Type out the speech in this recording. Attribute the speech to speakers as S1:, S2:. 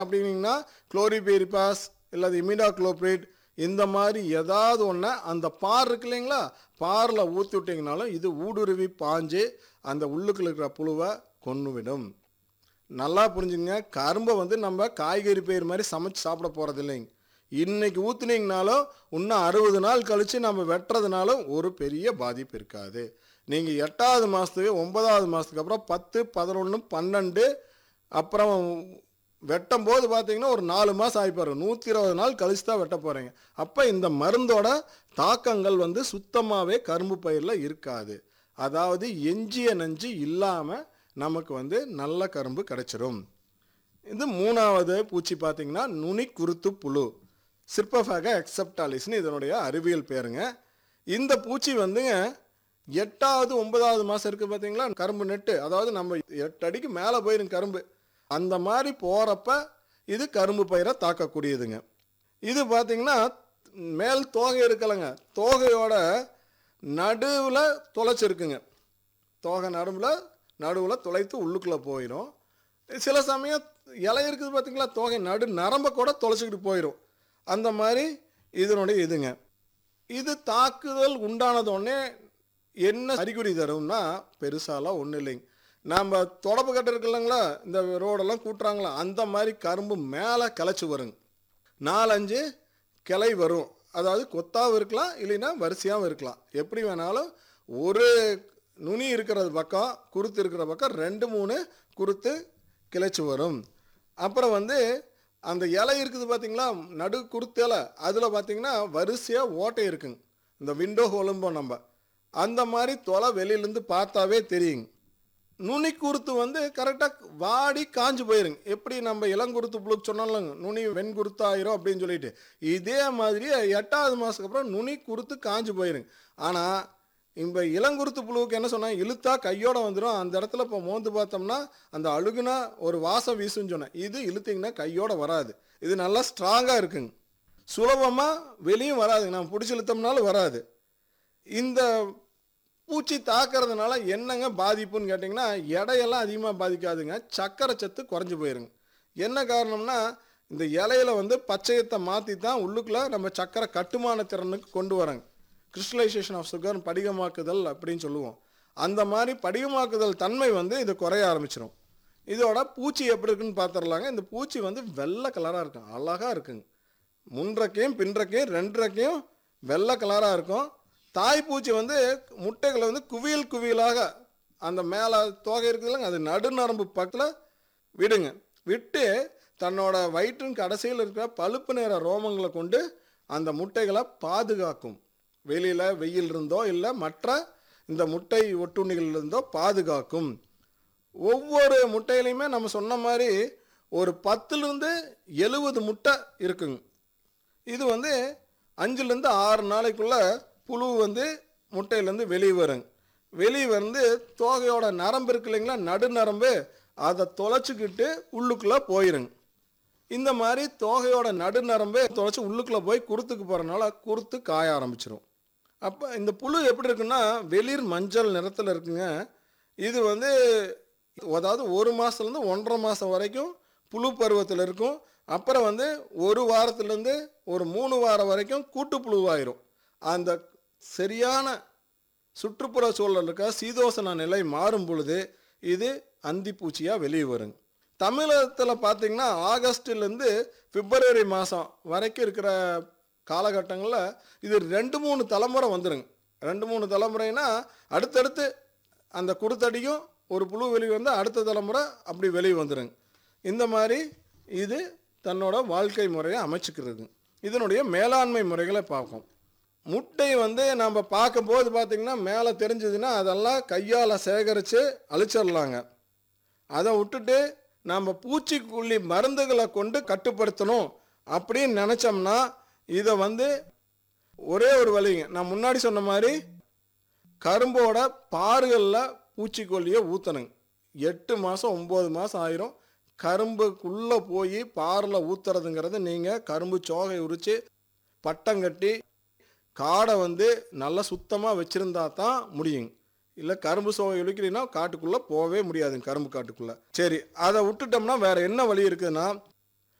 S1: அப்படின்னீங்கன்னா குளோரிபேரிபாஸ் இல்லாத இமிடாக்ளோப்ரேட் இந்த மாதிரி ஏதாவது ஒன்று அந்த பார் இருக்கு இல்லைங்களா பாரில் ஊற்றி விட்டிங்கனாலும் இது ஊடுருவி பாஞ்சு அந்த உள்ளுக்குள்ள இருக்கிற புழுவை கொன்னுவிடும் நல்லா புரிஞ்சுங்க கரும்பை வந்து நம்ம காய்கறி பயிர் மாதிரி சமைச்சு சாப்பிட போகிறது இல்லைங்க இன்னைக்கு ஊற்றுனீங்கனாலும் இன்னும் அறுபது நாள் கழித்து நம்ம வெட்டுறதுனாலும் ஒரு பெரிய பாதிப்பு இருக்காது நீங்கள் எட்டாவது மாதத்துக்கு ஒன்பதாவது மாதத்துக்கு அப்புறம் பத்து பதினொன்று பன்னெண்டு அப்புறம் வெட்டும் போது பார்த்தீங்கன்னா ஒரு நாலு மாதம் ஆகிப்பாரு நூற்றி இருபது நாள் கழிச்சு தான் வெட்ட போகிறீங்க அப்போ இந்த மருந்தோட தாக்கங்கள் வந்து சுத்தமாகவே கரும்பு பயிரில் இருக்காது அதாவது எஞ்சிய நஞ்சு இல்லாமல் நமக்கு வந்து நல்ல கரும்பு கிடைச்சிரும் இது மூணாவது பூச்சி பார்த்தீங்கன்னா நுனி குருத்து புழு சிற்பஃபாக எக்ஸப்டாலிஸ்னு இதனுடைய அறிவியல் பேருங்க இந்த பூச்சி வந்துங்க எட்டாவது ஒன்பதாவது மாதம் இருக்குது பார்த்தீங்களா கரும்பு நெட்டு அதாவது நம்ம எட்டு அடிக்கு மேலே போயிரும் கரும்பு அந்த மாதிரி போகிறப்ப இது கரும்பு பயிரை தாக்கக்கூடியதுங்க இது பார்த்தீங்கன்னா மேல் தோகை இருக்கலைங்க தோகையோட நடுவில் தொலைச்சிருக்குங்க தோகை நடுவில் நடுவில் துளைத்து உள்ளுக்குள்ளே போயிடும் சில சமயம் இலை இருக்குது பார்த்தீங்களா தோகை நடு நரம்பை கூட தொலைச்சிக்கிட்டு போயிடும் அந்த மாதிரி இதனுடைய இதுங்க இது தாக்குதல் உண்டானதோடனே என்ன அறிகுறி தரும்னா பெருசாலாம் ஒன்றும் இல்லைங்க நம்ம தொடப்பு கட்டு இருக்கு இல்லைங்களா இந்த ரோடெல்லாம் கூட்டுறாங்களா அந்த மாதிரி கரும்பு மேலே கிளச்சி வருங்க நாலஞ்சு கிளை வரும் அதாவது கொத்தாவும் இருக்கலாம் இல்லைன்னா வரிசையாகவும் இருக்கலாம் எப்படி வேணாலும் ஒரு நுனி இருக்கிறது பக்கம் குருத்து இருக்கிற பக்கம் ரெண்டு மூணு குருத்து கிளச்சி வரும் அப்புறம் வந்து அந்த இலை இருக்குது பார்த்தீங்களா நடு குருத்து இலை அதில் பார்த்தீங்கன்னா வரிசையாக ஓட்டை இருக்குங்க இந்த விண்டோ ஹோலும்போம் நம்ம அந்த மாதிரி தொலை வெளியிலேருந்து பார்த்தாவே தெரியுங்க நுனி குருத்து வந்து கரெக்டாக வாடி காஞ்சு போயிருங்க எப்படி நம்ம இளங்குருத்து புழுக்கு சொன்னோம்லங்க நுனி வெண்குருத்து ஆயிரும் அப்படின்னு சொல்லிட்டு இதே மாதிரி எட்டாவது மாதத்துக்கு அப்புறம் நுனி குருத்து காஞ்சு போயிருங்க ஆனால் இப்போ இளங்குருத்து புழுவுக்கு என்ன சொன்னா இழுத்தா கையோட வந்துடும் அந்த இடத்துல இப்போ மோந்து பார்த்தோம்னா அந்த அழுகுனா ஒரு வாசம் வீசுன்னு சொன்னேன் இது இழுத்தீங்கன்னா கையோட வராது இது நல்லா ஸ்ட்ராங்காக இருக்குங்க சுலபமாக வெளியும் வராதுங்க நம்ம பிடிச்சி இழுத்தோம்னாலும் வராது இந்த பூச்சி தாக்குறதுனால என்னங்க பாதிப்புன்னு கேட்டிங்கன்னா எடையெல்லாம் அதிகமாக பாதிக்காதுங்க சக்கரை சத்து குறைஞ்சி போயிருங்க என்ன காரணம்னா இந்த இலையில வந்து பச்சையத்தை மாற்றி தான் உள்ளுக்குள்ளே நம்ம சக்கரை கட்டுமான திறனுக்கு கொண்டு வரோங்க கிறிஸ்டலைசேஷன் ஆஃப் சுகர் படிகமாக்குதல் அப்படின்னு சொல்லுவோம் அந்த மாதிரி படிகமாக்குதல் தன்மை வந்து இது குறைய ஆரம்பிச்சிடும் இதோட பூச்சி எப்படி இருக்குன்னு பார்த்துடலாங்க இந்த பூச்சி வந்து வெள்ளை கலராக இருக்கும் அழகாக இருக்குங்க முன்றக்கையும் பின்றக்கையும் ரெண்டரைக்கையும் வெள்ளை கலராக இருக்கும் தாய்ப்பூச்சி வந்து முட்டைகளை வந்து குவியல் குவியலாக அந்த மேலே தோகை இருக்குதுல்லங்க அது நடுநரம்பு பக்கத்தில் விடுங்க விட்டு தன்னோட வயிற்றின் கடைசியில் இருக்கிற பழுப்பு நிற ரோமங்களை கொண்டு அந்த முட்டைகளை பாதுகாக்கும் வெளியில் வெயில் இருந்தோ இல்லை மற்ற இந்த முட்டை ஒட்டுண்ணிகள் இருந்தோ பாதுகாக்கும் ஒவ்வொரு முட்டையிலையுமே நம்ம சொன்ன மாதிரி ஒரு பத்துலேருந்து எழுபது முட்டை இருக்குங்க இது வந்து அஞ்சுலேருந்து ஆறு நாளைக்குள்ள புழு வந்து முட்டையிலேருந்து வெளியே வருங்க வெளியே வந்து தோகையோட நரம்பு இருக்கு இல்லைங்களா நடுநரம்பு அதை தொலைச்சிக்கிட்டு உள்ளுக்குள்ளே போயிருங்க இந்த மாதிரி தோகையோட நடுநரம்பு தொலைச்சி உள்ளுக்குள்ளே போய் குருத்துக்கு போகிறனால குருத்து காய ஆரம்பிச்சிரும் அப்போ இந்த புழு எப்படி இருக்குன்னா வெளிர் மஞ்சள் நிறத்தில் இருக்குங்க இது வந்து அதாவது ஒரு மாதத்துலேருந்து ஒன்றரை மாதம் வரைக்கும் புழு பருவத்தில் இருக்கும் அப்புறம் வந்து ஒரு வாரத்துலேருந்து ஒரு மூணு வாரம் வரைக்கும் கூட்டுப்புழுவாயிரும் அந்த சரியான சுற்றுப்புற சூழல் இருக்க சீதோசன நிலை மாறும் பொழுது இது அந்திப்பூச்சியாக வெளியே வருங்க தமிழகத்தில் பார்த்தீங்கன்னா ஆகஸ்ட்லேருந்து பிப்ரவரி மாதம் வரைக்கும் இருக்கிற காலகட்டங்களில் இது ரெண்டு மூணு தலைமுறை வந்துருங்க ரெண்டு மூணு தலைமுறைனா அடுத்தடுத்து அந்த குருத்தடியும் ஒரு புழு வெளியே வந்து அடுத்த தலைமுறை அப்படி வெளியே வந்துருங்க இந்த மாதிரி இது தன்னோட வாழ்க்கை முறையை அமைச்சுக்கிறது இதனுடைய மேலாண்மை முறைகளை பார்ப்போம் முட்டை வந்து நம்ம பார்க்கும்போது பார்த்திங்கன்னா மேலே தெரிஞ்சதுன்னா அதெல்லாம் கையால் சேகரித்து அழிச்சிடலாங்க அதை விட்டுட்டு நம்ம பூச்சிக்கொல்லி மருந்துகளை கொண்டு கட்டுப்படுத்தணும் அப்படின்னு நினச்சோம்னா இதை வந்து ஒரே ஒரு வழிங்க நான் முன்னாடி சொன்ன மாதிரி கரும்போட பாறுகளில் பூச்சிக்கொல்லியை ஊற்றணுங்க எட்டு மாதம் ஒம்பது மாதம் ஆயிரும் கரும்புக்குள்ளே போய் பாரில் ஊற்றுறதுங்கிறது நீங்கள் கரும்பு சோகை உரித்து பட்டம் கட்டி காடை வந்து நல்லா சுத்தமாக வச்சுருந்தா தான் முடியுங்க இல்லை கரும்பு சோகை இழுக்கிறீங்கன்னா காட்டுக்குள்ளே போகவே முடியாதுங்க கரும்பு காட்டுக்குள்ளே சரி அதை விட்டுட்டோம்னா வேறு என்ன வழி இருக்குதுன்னா